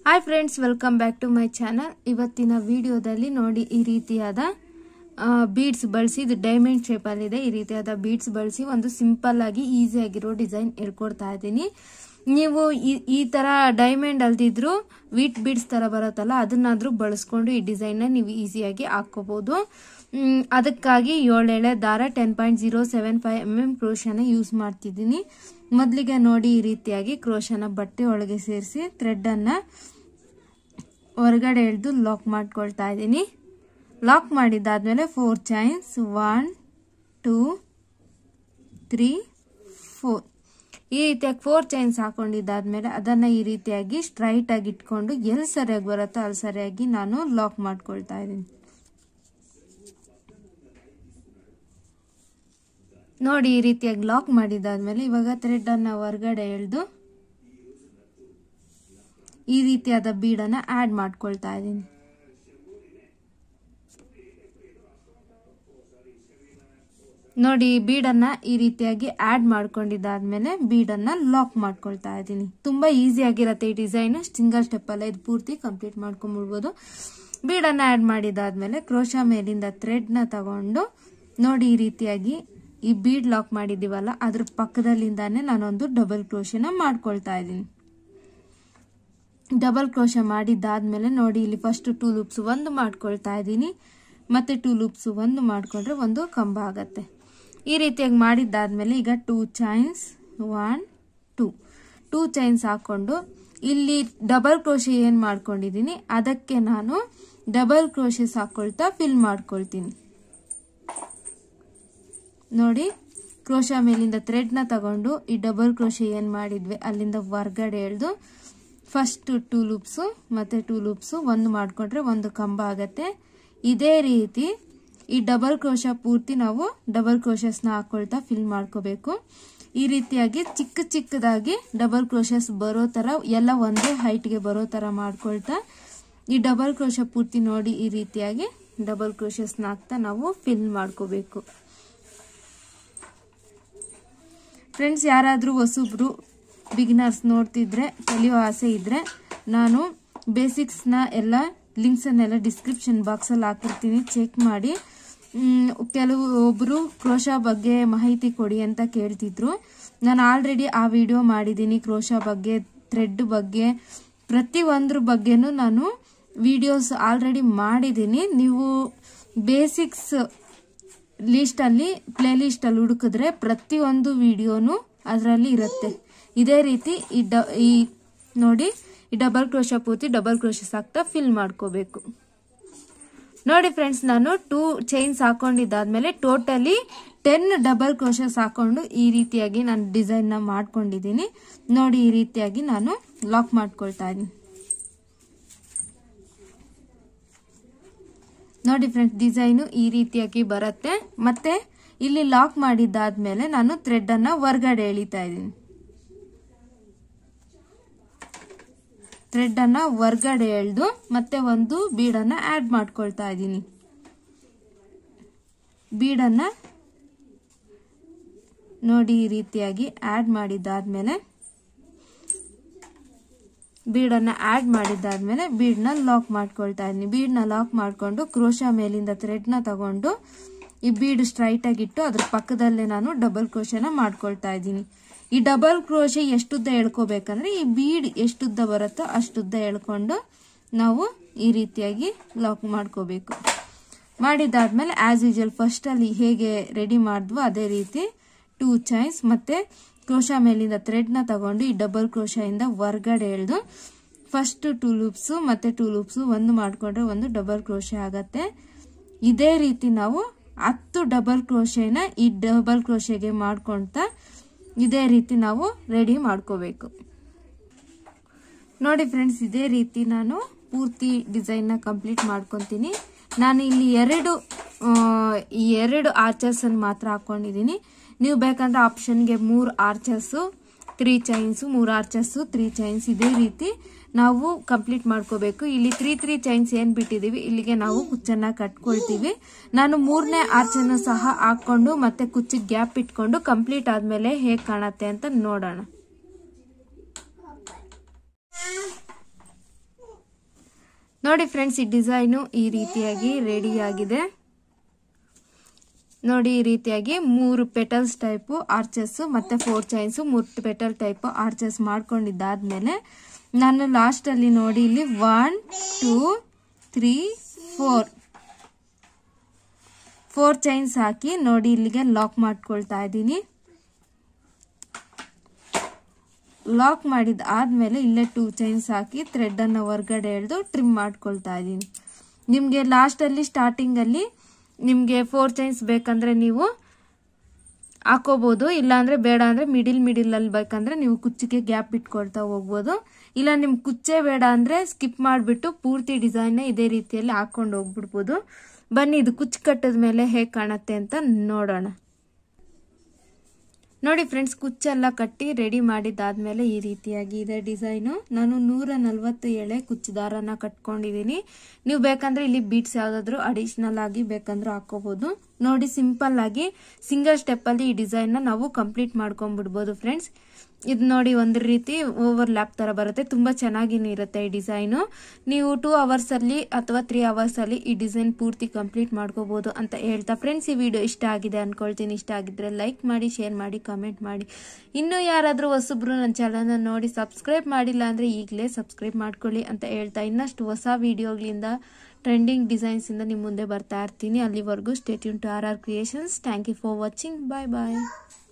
hi friends welcome back to my channel ಇವತ್ತಿನ ವಿಡಿಯೋದಲ್ಲಿ ನೋಡಿ ಈ ರೀತಿಯಾದ ಬೀಡ್ಸ್ ಬಳಸಿ ಇದು ಡೈಮಂಡ್ ಶೇಪಲ್ಲಿದೆ ಈ ರೀತಿಯಾದ ಬೀಡ್ಸ್ ಬಳಸಿ ಒಂದು ಸಿಂಪಲ್ ಆಗಿ ಈಸಿ ಆಗಿರೋ ಡಿಸೈನ್ ಹೇಳ್ಕೊಡ್ತಾ ಇದ್ದೀನಿ ನೀವು ಈ- ಈ ತರ ಡೈಮಂಡ್ ಅಲ್ದಿದ್ರು ವೀಟ್ ಬೀಡ್ಸ್ ತರ ಬರುತ್ತಲ್ಲ ಅದನ್ನಾದ್ರೂ ಬಳಸ್ಕೊಂಡು ಈ ಡಿಸೈನ್ನ ನೀವು ಈಸಿಯಾಗಿ ಹಾಕೋಬಹುದು ಮ್, ಅದಕ್ಕಾಗಿ ಏಳೆಳೆ ದಾರ ten point zero seven five M M ಕ್ರೋಶನ ಯೂಸ್ ಮಾಡ್ತಿದ್ದೀನಿ ಮೊದಲಿಗೆ ನೋಡಿ ಈ ರೀತಿಯಾಗಿ ಕ್ರೋಶನ ಬಟ್ಟೆ ಒಳಗೆ ಸೇರಿಸಿ ಥ್ರೆಡ್ಡನ್ನು ಹೊರಗಡೆ ಎಳೆದು ಲಾಕ್ ಮಾಡ್ಕೊಳ್ತಾ ಇದ್ದೀನಿ ಲಾಕ್ ಮಾಡಿದ್ದಾದ್ಮೇಲೆ four chains one two three four ಈ ರೀತಿಯಾಗಿ ಫೋರ್ ಚೈನ್ಸ್ ಹಾಕೊಂಡಿದ್ದಾದ್ಮೇಲೆ ಅದನ್ನ ಈ ರೀತಿಯಾಗಿ ಸ್ಟ್ರೈಟ್ ಆಗಿ ಇಟ್ಕೊಂಡು ಎಲ್ಲಿ ಸರಿಯಾಗಿ ಬರುತ್ತೋ ಅಲ್ಲಿ ಸರಿಯಾಗಿ ನಾನು ಲಾಕ್ ಮಾಡ್ಕೊಳ್ತಾ ಇದ್ದೀನಿ ನೋಡಿ ಈ ರೀತಿಯಾಗಿ ಲಾಕ್ ಮಾಡಿದಾದ್ಮೇಲೆ ಇವಾಗ ಥ್ರೆಡ್ ಅನ್ನ ಹೊರಗಡೆ ಎಳೆದು ಈ ರೀತಿಯಾದ ಬೀಡನ್ನ ಆಡ್ ಮಾಡ್ಕೊಳ್ತಾ ಇದ್ದೀನಿ ನೋಡಿ ಬೀಡನ್ನ ಈ ರೀತಿಯಾಗಿ ಆಡ್ ಮಾಡ್ಕೊಂಡಿದ್ದಾದ್ಮೇಲೆ ಬೀಡನ್ನ ಲಾಕ್ ಮಾಡ್ಕೊಳ್ತಾ ಇದ್ದೀನಿ ತುಂಬಾ ಈಸಿ ಆಗಿರತ್ತೆ ಈ ಡಿಸೈನ್ ಸಿಂಗಲ್ ಸ್ಟೆಪ್ ಅಲ್ಲ ಇದು ಪೂರ್ತಿ ಕಂಪ್ಲೀಟ್ ಮಾಡ್ಕೊಂಡ್ಬಿಡ್ಬೋದು ಬೀಡನ್ನ ಆಡ್ ಮಾಡಿದಾದ್ಮೇಲೆ ಕ್ರೋಶ ಮೇಲಿಂದ ಥ್ರೆಡ್ ನ ತಗೊಂಡು ನೋಡಿ ಈ ರೀತಿಯಾಗಿ ಈ ಬೀಡ್ ಲಾಕ್ ಮಾಡಿದೀವಲ್ಲ ಅದ್ರ ಪಕ್ಕದಲ್ಲಿಂದಾನೆ ನಾನೊಂದು ಡಬಲ್ ಕ್ರೋಶನ ಮಾಡ್ಕೊಳ್ತಾ ಇದ್ದೀನಿ ಡಬಲ್ ಕ್ರೋಶ ಮಾಡಿದ್ದಾದ್ಮೇಲೆ ನೋಡಿ ಇಲ್ಲಿ ಫಸ್ಟ್ ಟೂ ಲೂಪ್ಸ್ ಒಂದು ಮಾಡ್ಕೊಳ್ತಾ ಇದ್ದೀನಿ ಮತ್ತೆ ಟೂ ಲೂಪ್ಸ್ ಒಂದು ಮಾಡ್ಕೊಂಡ್ರೆ ಒಂದು ಕಂಬ ಆಗತ್ತೆ ಈ ರೀತಿಯಾಗಿ ಮಾಡಿದ್ದಾದ್ಮೇಲೆ ಈಗ two chains one two two chains ಹಾಕೊಂಡು ಇಲ್ಲಿ ಡಬಲ್ ಕ್ರೋಶೆ ಏನು ಮಾಡ್ಕೊಂಡಿದ್ದೀನಿ ಅದಕ್ಕೆ ನಾನು ಡಬಲ್ ಕ್ರೋಶೆಸ್ ಹಾಕೊಳ್ತಾ ಫಿಲ್ ಮಾಡ್ಕೊಳ್ತೀನಿ ನೋಡಿ ಕ್ರೋಶ ಮೇಲಿಂದ ಥ್ರೆಡ್ನ ತಗೊಂಡು ಈ ಡಬಲ್ ಕ್ರೋಶೆ ಏನು ಮಾಡಿದ್ವಿ ಅಲ್ಲಿಂದ ಹೊರ್ಗಡೆ ಎಳೆದು ಫಸ್ಟ್ ಟೂ ಲೂಪ್ಸು ಮತ್ತು ಟೂ ಲೂಪ್ಸು ಒಂದು ಮಾಡಿಕೊಂಡ್ರೆ ಒಂದು ಕಂಬ ಆಗತ್ತೆ ಇದೇ ರೀತಿ ಈ ಡಬಲ್ ಕ್ರೋಶ ಪೂರ್ತಿ ನಾವು ಡಬಲ್ ಕ್ರೋಶಸ್ನ ಹಾಕೊಳ್ತಾ ಫಿಲ್ ಮಾಡ್ಕೋಬೇಕು ಈ ರೀತಿಯಾಗಿ ಚಿಕ್ಕ ಚಿಕ್ಕದಾಗಿ ಡಬಲ್ ಕ್ರೋಶಸ್ ಬರೋ ಥರ ಎಲ್ಲ ಒಂದೇ ಹೈಟ್ಗೆ ಬರೋ ಥರ ಮಾಡ್ಕೊಳ್ತಾ ಈ ಡಬಲ್ ಕ್ರೋಶ ಪೂರ್ತಿ ನೋಡಿ ಈ ರೀತಿಯಾಗಿ ಡಬಲ್ ಕ್ರೋಶಸ್ನ ಹಾಕ್ತಾ ನಾವು ಫಿಲ್ ಮಾಡ್ಕೋಬೇಕು ಫ್ರೆಂಡ್ಸ್ ಯಾರಾದರೂ ಹೊಸಬ್ರು ಬಿಗಿನರ್ಸ್ ನೋಡ್ತಿದ್ರೆ ಕಲಿಯೋ ಆಸೆ ಇದ್ರೆ ನಾನು ಬೇಸಿಕ್ಸ್ನ ಎಲ್ಲ ಲಿಂಕ್ಸನ್ನೆಲ್ಲ ಡಿಸ್ಕ್ರಿಪ್ಷನ್ ಬಾಕ್ಸಲ್ಲಿ ಹಾಕಿರ್ತೀನಿ ಚೆಕ್ ಮಾಡಿ ಮ್, ಕೆಲವು ಒಬ್ಬರು ಕ್ರೋಶ ಬಗ್ಗೆ ಮಾಹಿತಿ ಕೊಡಿ ಅಂತ ಕೇಳ್ತಿದ್ರು ನಾನು ಆಲ್ರೆಡಿ ಆ ವಿಡಿಯೋ ಮಾಡಿದ್ದೀನಿ ಕ್ರೋಶ ಬಗ್ಗೆ ಥ್ರೆಡ್ ಬಗ್ಗೆ ಪ್ರತಿ ಒಂದ್ರ ಬಗ್ಗೆನೂ ನಾನು ವಿಡಿಯೋಸ್ ಆಲ್ರೆಡಿ ಮಾಡಿದ್ದೀನಿ ನೀವು ಬೇಸಿಕ್ಸ್ ಲಿಸ್ಟ್ ಅಲ್ಲಿ ಪ್ಲೇ ಲಿಸ್ಟ್ ಅಲ್ಲಿ ಹುಡುಕಿದ್ರೆ ಪ್ರತಿಯೊಂದು ವಿಡಿಯೋನು ಅದರಲ್ಲಿ ಇರುತ್ತೆ ಇದೇ ರೀತಿ ಈ ಡ ಈ ನೋಡಿ ಈ ಡಬಲ್ ಕ್ರೋಶ ಪೂರ್ತಿ ಡಬಲ್ ಕ್ರೋಶಸ್ ಹಾಕ್ತಾ ಫಿಲ್ ಮಾಡ್ಕೋಬೇಕು ನೋಡಿ ಫ್ರೆಂಡ್ಸ್ ನಾನು ಟೂ ಚೈನ್ಸ್ ಹಾಕೊಂಡಿದ್ದಾದ್ಮೇಲೆ ಟೋಟಲಿ ಟೆನ್ ಡಬಲ್ ಕ್ರೋಶಸ್ ಹಾಕೊಂಡು ಈ ರೀತಿಯಾಗಿ ನಾನು ಡಿಸೈನ್ ನ ಮಾಡ್ಕೊಂಡಿದ್ದೀನಿ ನೋಡಿ ಈ ರೀತಿಯಾಗಿ ನಾನು ಲಾಕ್ ಮಾಡ್ಕೊಳ್ತಾ ಇದ್ದೀನಿ ನೋಡಿ ಫ್ರೆಂಡ್ಸ್ ಡಿಸೈನು ಈ ರೀತಿಯಾಗಿ ಬರುತ್ತೆ ಮತ್ತೆ ಇಲ್ಲಿ ಲಾಕ್ ಮಾಡಿದ್ದಾದ್ಮೇಲೆ ನಾನು ಥ್ರೆಡ್ ಅನ್ನ ಹೊರಗಡೆ ಎಳಿತಾ ಇದ್ದೀನಿ ಥ್ರೆಡ್ ಅನ್ನ ಹೊರಗಡೆ ಎಳೆದು ಮತ್ತೆ ಒಂದು ಬೀಡನ್ನ ಆಡ್ ಮಾಡ್ಕೊಳ್ತಾ ಇದ್ದೀನಿ ಬೀಡನ್ನ ನೋಡಿ ಈ ರೀತಿಯಾಗಿ ಆಡ್ ಮಾಡಿದ್ದಾದ್ಮೇಲೆ ಬೀಡನ್ನ ಆಡ್ ಮಾಡಿದ್ದಾದ್ಮೇಲೆ ಬೀಡ್ನ ಲಾಕ್ ಮಾಡ್ಕೊಳ್ತಾ ಇದ್ದೀನಿ ಬೀಡ್ನ ಲಾಕ್ ಮಾಡ್ಕೊಂಡು ಕ್ರೋಶ ಮೇಲಿಂದ ಥ್ರೆಡ್ನ ತಗೊಂಡು ಈ ಬೀಡ್ ಸ್ಟ್ರೈಟ್ ಆಗಿಟ್ಟು ಅದ್ರ ಪಕ್ಕದಲ್ಲೇ ನಾನು ಡಬಲ್ ಕ್ರೋಶನ ಮಾಡ್ಕೊಳ್ತಾ ಇದ್ದೀನಿ ಈ ಡಬಲ್ ಕ್ರೋಶೆ ಎಷ್ಟುದ್ದ ಎಳ್ಕೋಬೇಕಂದ್ರೆ ಈ ಬೀಡ್ ಎಷ್ಟುದ್ದ ಬರುತ್ತೋ ಅಷ್ಟುದ್ದ ಎಳ್ಕೊಂಡು ನಾವು ಈ ರೀತಿಯಾಗಿ ಲಾಕ್ ಮಾಡ್ಕೋಬೇಕು ಮಾಡಿದಾದ್ಮೇಲೆ ಆಸ್ ಯೂಶಲ್ ಫಸ್ಟ್ ಅಲ್ಲಿ ಹೇಗೆ ರೆಡಿ ಮಾಡಿದ್ವೋ ಅದೇ ರೀತಿ ಟೂ ಚೈನ್ಸ್ ಮತ್ತೆ ಕ್ರೋಶ ಮೇಲಿಂದ ಥ್ರೆಡ್ನ ತಗೊಂಡು ಈ ಡಬಲ್ ಕ್ರೋಶದಿಂದ ಹೊರ್ಗಡೆ ಎಳೆದು ಫಸ್ಟ್ ಟೂ ಲೂಪ್ಸು ಮತ್ತೆ ಟೂ ಲೂಪ್ಸು ಒಂದು ಮಾಡಿಕೊಂಡ್ರೆ ಒಂದು ಡಬಲ್ ಕ್ರೋಶೆ ಆಗತ್ತೆ ಇದೇ ರೀತಿ ನಾವು ಹತ್ತು ಡಬಲ್ ಕ್ರೋಶೆನ ಈ ಡಬಲ್ ಕ್ರೋಶೆಗೆ ಮಾಡ್ಕೊಳ್ತಾ ಇದೇ ರೀತಿ ನಾವು ರೆಡಿ ಮಾಡ್ಕೋಬೇಕು ನೋಡಿ ಫ್ರೆಂಡ್ಸ್ ಇದೇ ರೀತಿ ನಾನು ಪೂರ್ತಿ ಡಿಸೈನ್ನ ಕಂಪ್ಲೀಟ್ ಮಾಡ್ಕೊತೀನಿ ನಾನು ಇಲ್ಲಿ ಎರಡು ಆ, ಈ ಎರಡು ಆರ್ಚರ್ಸ್ ಅನ್ನು ಮಾತ್ರ ಹಾಕೊಂಡಿದ್ದೀನಿ ನೀವು ಬೇಕಂದ್ರೆ ಆಪ್ಷನ್ಗೆ ಮೂರು ಆರ್ಚರ್ಸು ತ್ರೀ ಚೈನ್ಸು ಮೂರು ಆರ್ಚರ್ಸು ತ್ರೀ ಚೈನ್ಸ್ ಇದೇ ರೀತಿ ನಾವು ಕಂಪ್ಲೀಟ್ ಮಾಡ್ಕೋಬೇಕು ಇಲ್ಲಿ ತ್ರೀ ತ್ರೀ ಚೈನ್ಸ್ ಏನ್ ಬಿಟ್ಟಿದೀವಿ ಇಲ್ಲಿಗೆ ನಾವು ಕುಚ್ಚನ್ನ ಕಟ್ಕೊಳ್ತೀವಿ ನಾನು ಮೂರನೇ ಆರ್ಚನ್ನು ಸಹ ಹಾಕೊಂಡು ಮತ್ತೆ ಕುಚ್ಚಿಗೆ ಗ್ಯಾಪ್ ಇಟ್ಕೊಂಡು ಕಂಪ್ಲೀಟ್ ಆದ್ಮೇಲೆ ಹೇಗೆ ಕಾಣತ್ತೆ ಅಂತ ನೋಡೋಣ ನೋಡಿ ಫ್ರೆಂಡ್ಸ್ ಈ ಡಿಸೈನು ಈ ರೀತಿಯಾಗಿ ರೆಡಿ ಆಗಿದೆ ನೋಡಿ ಈ ರೀತಿಯಾಗಿ ಮೂರು ಪೆಟಲ್ಸ್ ಟೈಪು ಆರ್ಚಸ್ ಮತ್ತೆ ಫೋರ್ ಚೈನ್ಸ್ ಮೂರು ಪೆಟಲ್ ಟೈಪ್ ಆರ್ಚಸ್ ಮಾಡ್ಕೊಂಡಿದ್ದಾದ್ಮೇಲೆ ನಾನು ಲಾಸ್ಟ್ ಅಲ್ಲಿ ನೋಡಿ ಇಲ್ಲಿ one two three four four chains ಹಾಕಿ ನೋಡಿ ಇಲ್ಲಿಗೆ ಲಾಕ್ ಮಾಡ್ಕೊಳ್ತಾ ಇದ್ದೀನಿ ಲಾಕ್ ಮಾಡಿದ ಆದ್ಮೇಲೆ ಇಲ್ಲೇ ಟೂ ಚೈನ್ಸ್ ಹಾಕಿ ಥ್ರೆಡ್ ಅನ್ನು ಹೊರಗಡೆ ಎಳೆದು ಟ್ರಿಮ್ ಮಾಡ್ಕೊಳ್ತಾ ಇದ್ದೀನಿ ನಿಮಗೆ ಲಾಸ್ಟಲ್ಲಿ ಸ್ಟಾರ್ಟಿಂಗಲ್ಲಿ ನಿಮಗೆ ಫೋರ್ ಚೈನ್ಸ್ ಬೇಕಂದ್ರೆ ನೀವು ಹಾಕೋಬಹುದು ಇಲ್ಲಾಂದ್ರೆ ಬೇಡ ಅಂದ್ರೆ ಮಿಡಿಲ್ ಮಿಡಿಲ್ ಅಲ್ಲಿ ಬೇಕಂದ್ರೆ ನೀವು ಕುಚ್ಚಿಗೆ ಗ್ಯಾಪ್ ಇಟ್ಕೊಳ್ತಾ ಹೋಗ್ಬೋದು ಇಲ್ಲ ನಿಮ್ ಕುಚ್ಚೆ ಬೇಡ ಅಂದ್ರೆ ಸ್ಕಿಪ್ ಮಾಡಿಬಿಟ್ಟು ಪೂರ್ತಿ ಡಿಸೈನ್ ಇದೇ ರೀತಿಯಲ್ಲಿ ಹಾಕೊಂಡು ಹೋಗ್ಬಿಡ್ಬೋದು ಬನ್ನಿ ಇದು ಕುಚ್ಚು ಕಟ್ಟದ ಮೇಲೆ ಹೇಗೆ ಕಾಣುತ್ತೆ ಅಂತ ನೋಡೋಣ ನೋಡಿ ಫ್ರೆಂಡ್ಸ್ ಕುಚ್ಚೆಲ್ಲ ಕಟ್ಟಿ ರೆಡಿ ಮಾಡಿದ್ದಾದ್ಮೇಲೆ ಈ ರೀತಿಯಾಗಿ ಇದೆ ಡಿಸೈನು ನಾನು ನೂರ ನಲ್ವತ್ತು ಎಳೆ ಕುಚ್ಚು ದಾರನ ಕಟ್ಕೊಂಡಿದ್ದೀನಿ ನೀವು ಬೇಕಂದ್ರೆ ಇಲ್ಲಿ ಬೀಟ್ಸ್ ಯಾವ್ದಾದ್ರು ಅಡಿಷನಲ್ ಆಗಿ ಬೇಕಂದ್ರೆ ಹಾಕೋಬಹುದು ನೋಡಿ ಸಿಂಪಲ್ ಆಗಿ ಸಿಂಗಲ್ ಸ್ಟೆಪ್ ಅಲ್ಲಿ ಈ ಡಿಸೈನ್ ನ ನಾವು ಕಂಪ್ಲೀಟ್ ಮಾಡ್ಕೊಂಡ್ಬಿಡ್ಬೋದು ಫ್ರೆಂಡ್ಸ್ ಇದು ನೋಡಿ ಒಂದು ರೀತಿ ಓವರ್ ಲ್ಯಾಪ್ ತರ ಬರುತ್ತೆ ತುಂಬಾ ಚೆನ್ನಾಗಿನೇ ಇರುತ್ತೆ ಈ ಡಿಸೈನು ನೀವು ಟೂ ಅವರ್ಸ್ ಅಲ್ಲಿ ಅಥವಾ ತ್ರೀ ಅವರ್ಸ್ ಅಲ್ಲಿ ಈ ಡಿಸೈನ್ ಪೂರ್ತಿ ಕಂಪ್ಲೀಟ್ ಮಾಡ್ಕೋಬಹುದು ಅಂತ ಹೇಳ್ತಾ ಫ್ರೆಂಡ್ಸ್ ಈ ವಿಡಿಯೋ ಇಷ್ಟ ಆಗಿದೆ ಅನ್ಕೊಳ್ತೀನಿ ಇಷ್ಟ ಆಗಿದ್ರೆ ಲೈಕ್ ಮಾಡಿ ಶೇರ್ ಮಾಡಿ ಕಮೆಂಟ್ ಮಾಡಿ ಇನ್ನೂ ಯಾರಾದರೂ ಹೊಸಬ್ರು ನನ್ನ ಚಾನಲ್ನ ನೋಡಿ ಸಬ್ಸ್ಕ್ರೈಬ್ ಮಾಡಿಲ್ಲ ಅಂದ್ರೆ ಈಗಲೇ ಸಬ್ಸ್ಕ್ರೈಬ್ ಮಾಡ್ಕೊಳ್ಳಿ ಅಂತ ಹೇಳ್ತಾ ಇನ್ನಷ್ಟು ಹೊಸ ವಿಡಿಯೋಗಳಿಂದ ಟ್ರೆಂಡಿಂಗ್ ಡಿಸೈನ್ಸ್ ಇಂದ ನಿಮ್ಮ ಮುಂದೆ ಬರ್ತಾ ಇರ್ತೀನಿ ಅಲ್ಲಿವರೆಗೂ stay tuned to R R creations thank you for watching bye bye